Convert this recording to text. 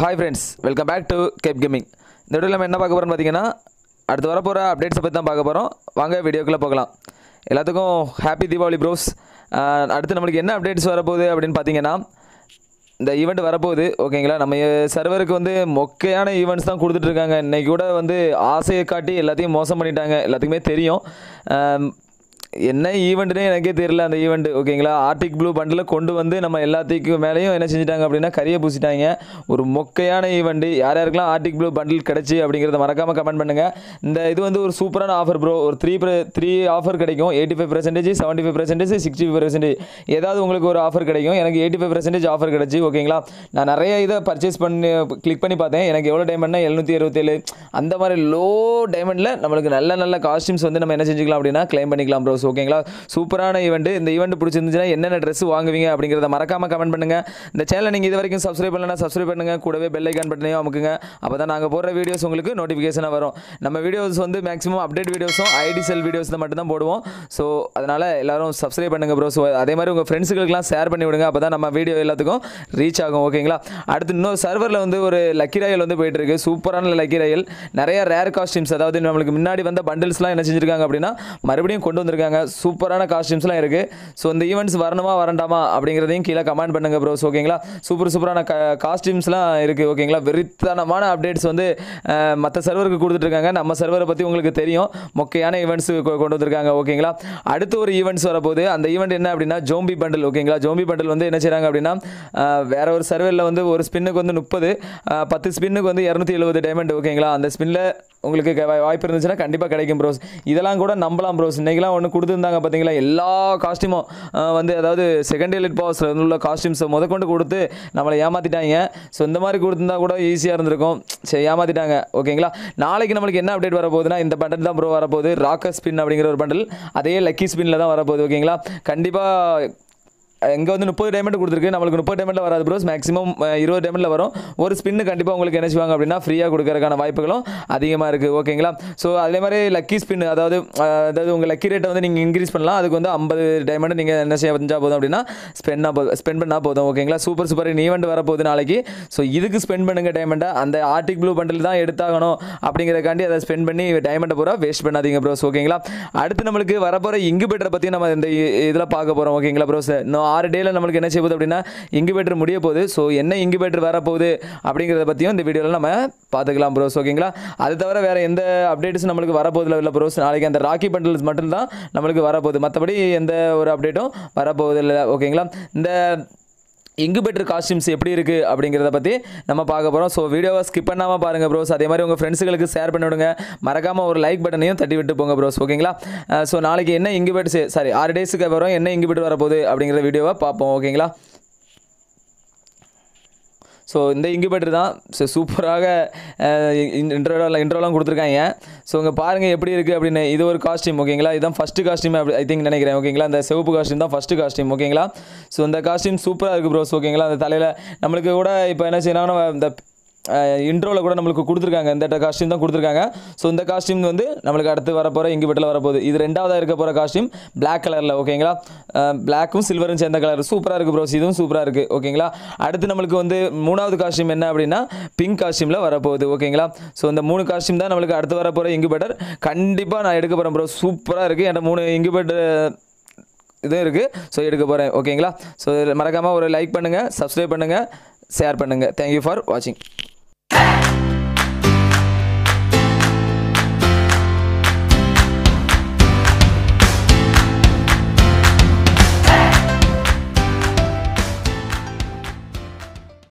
hi friends welcome back to cap gaming இந்த வீடியோவில் நம்ம என்ன பார்க்க போகிறோம்னு பார்த்தீங்கன்னா அடுத்து வரப்போகிற அப்டேட்ஸை பற்றி தான் பார்க்க போகிறோம் வாங்க வீடியோக்குள்ளே போகலாம் எல்லாத்துக்கும் ஹாப்பி தீபாவளி ப்ரோஸ் அடுத்து நம்மளுக்கு என்ன அப்டேட்ஸ் வரப்போகுது அப்படின்னு பார்த்தீங்கன்னா இந்த ஈவெண்ட் வரப்போகுது ஓகேங்களா நம்ம சர்வருக்கு வந்து மொக்கையான ஈவெண்ட்ஸ் தான் கொடுத்துட்ருக்காங்க இன்னைக்கு கூட வந்து ஆசையை காட்டி எல்லாத்தையும் மோசம் பண்ணிட்டாங்க எல்லாத்துக்குமே தெரியும் ஆம், என்ன ஈவெண்ட்னே எனக்கே தெரியல அந்த ஈவெண்ட் ஓகேங்களா ஆர்டிக் ப்ளூ பண்டில் கொண்டு வந்து நம்ம எல்லாத்துக்கும் மேலேயும் என்ன செஞ்சுட்டாங்க அப்படின்னா கரியை பூசிட்டாங்க ஒரு மொக்கையான ஈவெண்ட் யார் யாருக்கெல்லாம் ஆர்டிக் ப்ளூ பண்டில் கிடச்சி அப்படிங்கிறத மறக்காமல் கமெண்ட் பண்ணுங்கள் இந்த இது வந்து ஒரு சூப்பரான ஆஃபர் ப்ரோ ஒரு த்ரீ த்ரீ ஆஃபர் கிடைக்கும் eighty five percentage seventy five percentage sixty five percentage ஏதாவது உங்களுக்கு ஒரு ஆஃபர் கிடைக்கும் எனக்கு எயிட்டி ஃபைவ் பர்சன்டேஜ் ஆஃபர் கிடச்சி ஓகேங்களா நான் நிறைய இதை பர்ச்சேஸ் பண்ணி கிளிக் பண்ணி பார்த்தேன் எனக்கு எவ்வளோ டைமண்ட்னா எழுநூற்றி இருபத்தேழு அந்த மாதிரி லோ டைமண்டில் நம்மளுக்கு நல்ல நல்ல காஸ்டியூம்ஸ் வந்து நம்ம என்ன செஞ்சுக்கலாம் அப்படின்னா க்ளைம் பண்ணிக்கலாம் ப்ரோஸ் ஓகேங்களா சூப்பரான ஈவெண்ட் இந்த ஈவெண்ட் பிடிச்சிருந்துச்சுன்னா என்னென்ன ட்ரெஸ் வாங்குவீங்க அப்படிங்கிறத மறக்காம கமெண்ட் பண்ணுங்க இந்த சேனலை நீங்கள் இது வரைக்கும் சப்ஸ்கிரைப் பண்ணலன்னா சப்ஸ்கிரைப் பண்ணுங்க கூடவே பெல் ஐக்கான் பட்டனையும் அமுக்குங்க அப்போ தான் நாங்கள் போடுற வீடியோஸ் உங்களுக்கு நோட்டிஃபிகேஷனாக வரும் நம்ம வீடியோஸ் வந்து மேக்ஸிமம் அப்டேட் வீடியோஸும் ஐடி செல் வீடியோஸ் மட்டும் தான் போடுவோம் ஸோ அதனால் எல்லாரும் சப்ஸ்கிரைப் பண்ணுங்க ப்ரோ ஸோ அதே மாதிரி உங்கள் ஃப்ரெண்ட்ஸுகளுக்குலாம் ஷேர் பண்ணி விடுங்க அப்போ தான் நம்ம வீடியோ எல்லாத்துக்கும் ரீச் ஆகும் ஓகேங்களா அடுத்து இன்னொரு சர்வரில் வந்து ஒரு லக்கி ராயல் வந்து போயிட்டு இருக்கு சூப்பரான லக்கி ராயல் நிறைய ரேர் காஸ்டியூம்ஸ் அதாவது நம்மளுக்கு முன்னாடி வந்த பண்டில்ஸ்லாம் என்ன செஞ்சிருக்காங்க அப்படின்னா மறுபடியும் கொண்டு வந்திருக்காங்க சூப்பரான காஸ்டியூம்ஸ்லாம் இருக்குது ஸோ இந்த ஈவெண்ட்ஸ் வரணுமா வரண்டாமா அப்படிங்கிறதையும் கீழே கமெண்ட் பண்ணுங்க ப்ரோஸ் ஓகேங்களா சூப்பர் சூப்பரான காஸ்டியூம்ஸ்லாம் இருக்குது ஓகேங்களா வெறித்தனமான அப்டேட்ஸ் வந்து மற்ற சர்வருக்கு கொடுத்துட்ருக்காங்க நம்ம சர்வரை பற்றி உங்களுக்கு தெரியும் மொக்கையான ஈவெண்ட்ஸ் கொண்டு வந்திருக்காங்க ஓகேங்களா அடுத்து ஒரு ஈவெண்ட்ஸ் வரப்போகுது அந்த ஈவெண்ட் என்ன அப்படின்னா ஜோம்பி பண்டில் ஓகேங்களா ஜோம்பி பண்டில் வந்து என்ன செய்கிறாங்க அப்படின்னா அஹ், வேற ஒரு சர்வேல வந்து ஒரு ஸ்பின்னுக்கு வந்து முப்பது பத்து ஸ்பின்னுக்கு வந்து இரநூத்தி எழுபது டைமண்ட் ஓகேங்களா அந்த ஸ்பின்னில் உங்களுக்கு க- வாய்ப்பு இருந்துச்சுன்னா கண்டிப்பாக கிடைக்கும் ப்ரோஸ் இதெல்லாம் கூட நம்பலாம் ப்ரோஸ் இன்றைக்கெலாம் ஒன்று கொடுத்துருந்தாங்க பார்த்தீங்களா எல்லா காஸ்டியூமும் வந்து அதாவது செகண்ட் எலிட் பாஸில் உள்ள காஸ்டியூம்ஸை முதற்கொண்டு கொடுத்து நம்மளை ஏமாற்றிட்டாங்க ஸோ இந்த மாதிரி கொடுத்துருந்தா கூட ஈஸியாக இருந்திருக்கும் சரி ஏமாற்றிட்டாங்க ஓகேங்களா நாளைக்கு நம்மளுக்கு என்ன அப்டேட் வரப்போகுதுன்னா இந்த பண்டில் தான் ப்ரோ வரப்போகுது ராக்கர் ஸ்பின் அப்படிங்கிற ஒரு பண்டில் அதே லக்கி ஸ்பின்னில் தான் வரப்போகுது ஓகேங்களா கண்டிப்பாக இங்கே வந்து முப்பது டைமண்ட் கொடுத்துருக்கு நம்மளுக்கு முப்பது டைமண்ட்டில் வராது ப்ரோஸ் மேக்ஸிமம் இருபது டைமண்ட்டில் வரும் ஒரு ஸ்பின்னு கண்டிப்பாக உங்களுக்கு என்ன செய்வாங்க அப்படின்னா ஃப்ரீயாக கொடுக்கறதுக்கான வாய்ப்புகளும் அதிகமாக இருக்குது ஓகேங்களா ஸோ அதே மாதிரி லக்கி ஸ்பின் அதாவது அஹ், அதாவது உங்கள் லக்கி ரேட்டை வந்து நீங்கள் இன்க்ரீஸ் பண்ணலாம் அதுக்கு வந்து ஐம்பது டைமண்ட் நீங்கள் என்ன செய்ய செஞ்சால் போதும் அப்படின்னா ஸ்பெண்ட் போதும் ஸ்பெண்ட் பண்ணால் போதும் ஓகேங்களா சூப்பர் சூப்பர் ஈவெண்ட் வரப்போகுது நாளைக்கு ஸோ இதுக்கு ஸ்பெண்ட் பண்ணுங்க டைமண்டை அந்த ஆர்டிக் ப்ளூ பண்டில் தான் எடுத்தாகணும் அப்படிங்கிறக்காண்டி அதை ஸ்பெண்ட் பண்ணி டைமண்டை பூரா வேஸ்ட் பண்ணாதீங்க ப்ரோஸ் ஓகேங்களா அடுத்து நம்மளுக்கு வரப்போகிற இங்குபேட்டரை பற்றி நம்ம இந்த இதில் பார்க்க போகிறோம் ஓகேங்களா ப்ரோஸ் இன்னும் ஆறு டேயில் நம்மளுக்கு என்ன செய்ய போகுது அப்படின்னா இங்குபேட்டர் முடிய போகுது ஸோ என்ன இங்குபேட்டர் வரப்போகுது அப்படிங்கிறத பற்றியும் இந்த வீடியோவில் நம்ம பார்த்துக்கலாம் ப்ரோஸ் ஓகேங்களா அது தவிர வேறு எந்த அப்டேட்ஸும் நம்மளுக்கு வரப்போதில்ல இல்லை ப்ரோஸ் நாளைக்கு அந்த ராக்கி பண்டில்ஸ் மட்டும்தான் நம்மளுக்கு வரப்போகுது மற்றபடி எந்த ஒரு அப்டேட்டும் வரப்போகுது இல்லை ஓகேங்களா இந்த இங்குபெட்டர் காஸ்டியூம்ஸ் எப்படி இருக்குது அப்படிங்கிறத பற்றி நம்ம பார்க்க போகிறோம் ஸோ வீடியோவை ஸ்கிப் பண்ணாமல் பாருங்கள் ப்ரோஸ் அதே மாதிரி உங்கள் ஃப்ரெண்ட்ஸுகளுக்கு ஷேர் பண்ணி விடுங்க மறக்காமல் ஒரு லைக் பட்டனையும் தட்டி விட்டு போங்க ப்ரோஸ் ஓகேங்களா ஸோ நாளைக்கு என்ன இங்குபெட்டர் சாரி ஆறு டேஸுக்கு அப்புறம் என்ன இங்குபெட்டர் வரப்போகுது அப்படிங்கிற வீடியோவை பார்ப்போம் ஓகேங்களா ஸோ இந்த இங்குபேட்டர் தான் ஸோ சூப்பராக இன்ட்ரோலாம் இன்ட்ரோலாம் கொடுத்துருக்காங்க ஸோ இங்கே பாருங்கள் எப்படி இருக்குது அப்படின்னு இது ஒரு காஸ்டியூம் ஓகேங்களா இதுதான் ஃபஸ்ட்டு காஸ்டியூம் ஐ திங்க் நினைக்கிறேன் ஓகேங்களா இந்த சிவப்பு காஸ்டியூம் தான் ஃபஸ்ட்டு காஸ்டியூம் ஓகேங்களா ஸோ இந்த காஸ்டியூம் சூப்பராக இருக்குது ப்ரோஸ் ஓகேங்களா அந்த தலையில் நம்மளுக்கு கூட இப்போ என்ன செய்யணும்னா இந்த இன்ட்ரோவில் கூட நம்மளுக்கு கொடுத்துருக்காங்க இந்த காஸ்டியூம் தான் கொடுத்துருக்காங்க ஸோ இந்த காஸ்டியூம் வந்து நம்மளுக்கு அடுத்து வரப்போகிற இங்கு பெட்டில் வரப்போகுது இது ரெண்டாவதாக இருக்க போகிற காஸ்டியூம் Black கலரில் ஓகேங்களா பிளாக்கும் சில்வரும் சேர்ந்த கலர் சூப்பராக இருக்குது ப்ரோஸ் இதுவும் சூப்பராக இருக்குது ஓகேங்களா அடுத்து நம்மளுக்கு வந்து மூணாவது காஸ்டியூம் என்ன அப்படின்னா பிங்க் காஸ்டியூமில் வரப்போகுது ஓகேங்களா ஸோ இந்த மூணு காஸ்டியூம் தான் நம்மளுக்கு அடுத்து வரப்போகிற இங்கு பெட்டர் கண்டிப்பாக நான் எடுக்க போகிறேன் ப்ரோ சூப்பராக இருக்குது என்கிட்ட மூணு இங்கு பெட்டர் இதுவும் இருக்குது ஸோ எடுக்க போகிறேன் ஓகேங்களா ஸோ மறக்காமல் ஒரு லைக் பண்ணுங்கள் சப்ஸ்கிரைப் பண்ணுங்கள் ஷேர் பண்ணுங்கள் தேங்க்யூ ஃபார் வாட்சிங்